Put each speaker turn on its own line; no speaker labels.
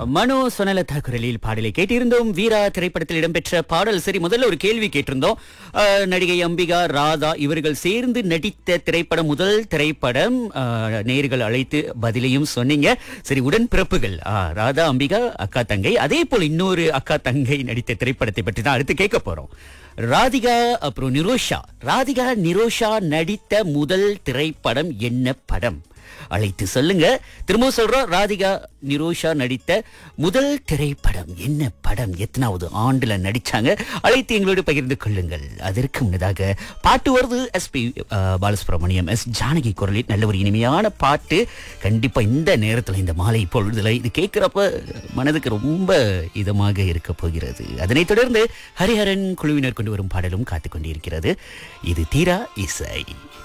மனோ சொனலதா குரலில் பாடலை கேட்டிருந்தோம் வீரா திரைப்படத்தில் இடம்பெற்ற பாடல் சரி முதல்ல ஒரு கேள்வி கேட்டிருந்தோம் அஹ், நடிகை அம்பிகா ராதா இவர்கள் சேர்ந்து நடித்த திரைப்படம் முதல் திரைப்படம் அஹ், நேயர்கள் அழைத்து பதிலையும் சொன்னீங்க சரி உடன்பிறப்புகள் ஆ, ராதா அம்பிகா அக்கா தங்கை அதே போல் இன்னொரு அக்கா தங்கை நடித்த திரைப்படத்தை பற்றி தான் அடுத்து கேட்க போறோம் ராதிகா அப்புறம் நிரோஷா ராதிகா நிரோஷா நடித்த முதல் திரைப்படம் என்ன படம் அழைத்து சொல்லுங்க திரும்ப சொல்றோம் ராதிகா நிரோஷா நடித்த முதல் திரைப்படம் என்ன படம் எத்தனாவது ஆண்டுல நடிச்சாங்க அழைத்து எங்களோடு பகிர்ந்து கொள்ளுங்கள் அதற்கு முன்னதாக பாட்டு வருது S P Balasubrahmanyam S Janaki குரலில் நல்ல ஒரு இனிமையான பாட்டு கண்டிப்பா இந்த நேரத்துல இந்த மாலை பொழுதுல இது கேட்கிறப்ப மனதுக்கு ரொம்ப இதமாக இருக்க போகிறது அதனைத் தொடர்ந்து ஹரிஹரன் குழுவினர் கொண்டு வரும் பாடலும் காத்துக் கொண்டிருக்கிறது இது தீரா இசை